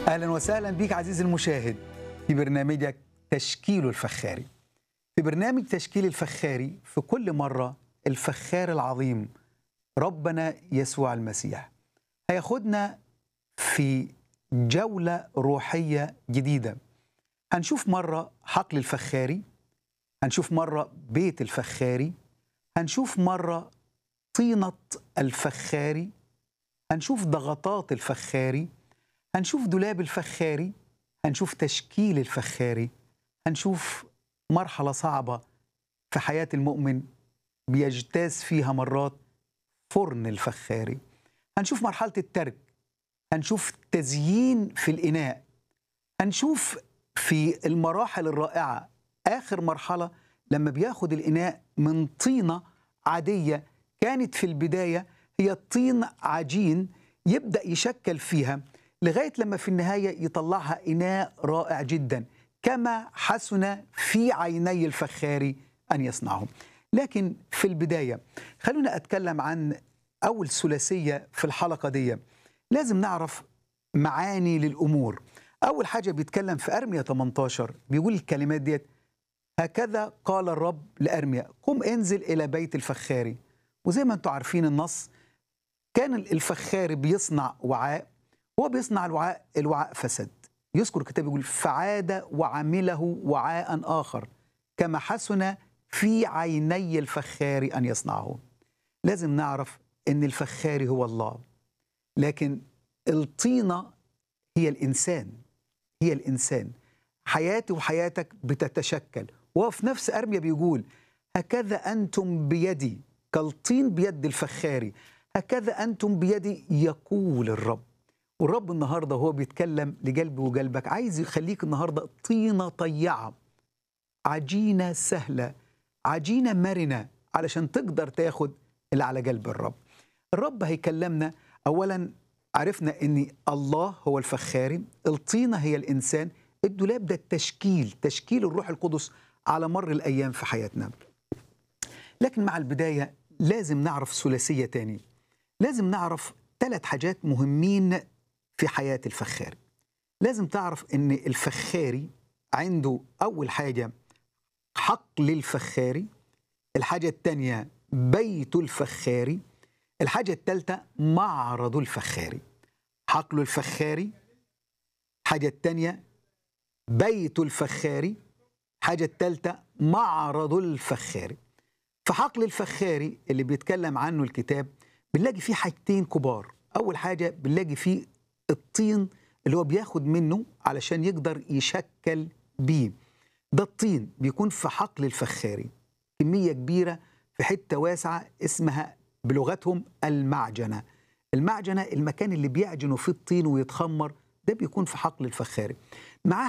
اهلا وسهلا بك عزيزي المشاهد في برنامجك تشكيل الفخاري في برنامج تشكيل الفخاري في كل مره الفخار العظيم ربنا يسوع المسيح هياخدنا في جوله روحيه جديده هنشوف مره حقل الفخاري هنشوف مره بيت الفخاري هنشوف مره طينه الفخاري هنشوف ضغطات الفخاري هنشوف دولاب الفخاري هنشوف تشكيل الفخاري هنشوف مرحلة صعبة في حياة المؤمن بيجتاز فيها مرات فرن الفخاري هنشوف مرحلة الترك هنشوف تزيين في الإناء هنشوف في المراحل الرائعة آخر مرحلة لما بياخد الإناء من طينة عادية كانت في البداية هي طين عجين يبدأ يشكل فيها لغايه لما في النهايه يطلعها اناء رائع جدا كما حسن في عيني الفخار ان يصنعه. لكن في البدايه خلونا اتكلم عن اول ثلاثيه في الحلقه دي. لازم نعرف معاني للامور. اول حاجه بيتكلم في ارميا 18 بيقول الكلمات ديت هكذا قال الرب لارميا قم انزل الى بيت الفخاري وزي ما انتم عارفين النص كان الفخاري بيصنع وعاء هو بيصنع الوعاء الوعاء فسد يذكر الكتاب يقول فعاد وعمله وعاء آخر كما حسن في عيني الفخار أن يصنعه لازم نعرف أن الفخار هو الله لكن الطينة هي الإنسان هي الإنسان حياتي وحياتك بتتشكل وهو في نفس أرميا بيقول هكذا أنتم بيدي كالطين بيد الفخاري هكذا أنتم بيدي يقول الرب والرب النهارده هو بيتكلم لقلبي وقلبك عايز يخليك النهارده طينه طيعه عجينه سهله عجينه مرنه علشان تقدر تاخد اللي على قلب الرب. الرب هيكلمنا اولا عرفنا ان الله هو الفخاري، الطينه هي الانسان، الدولاب ده التشكيل، تشكيل الروح القدس على مر الايام في حياتنا. لكن مع البدايه لازم نعرف ثلاثيه تاني. لازم نعرف ثلاث حاجات مهمين في حياة الفخاري لازم تعرف ان الفخاري عنده اول حاجة حقل الفخاري الحاجة الثانية بيت الفخاري الحاجة الثالثة معرض الفخاري حقل الفخاري الحاجة الثانية بيت الفخاري الحاجة الثالثة معرض الفخاري في حقل الفخاري اللي بيتكلم عنه الكتاب بنلاقي فيه حاجتين كبار أول حاجة بنلاقي فيه الطين اللي هو بياخد منه علشان يقدر يشكل بيه ده الطين بيكون في حقل الفخاري كمية كبيرة في حتة واسعة اسمها بلغتهم المعجنة المعجنة المكان اللي بيعجنوا فيه الطين ويتخمر ده بيكون في حقل الفخاري معاه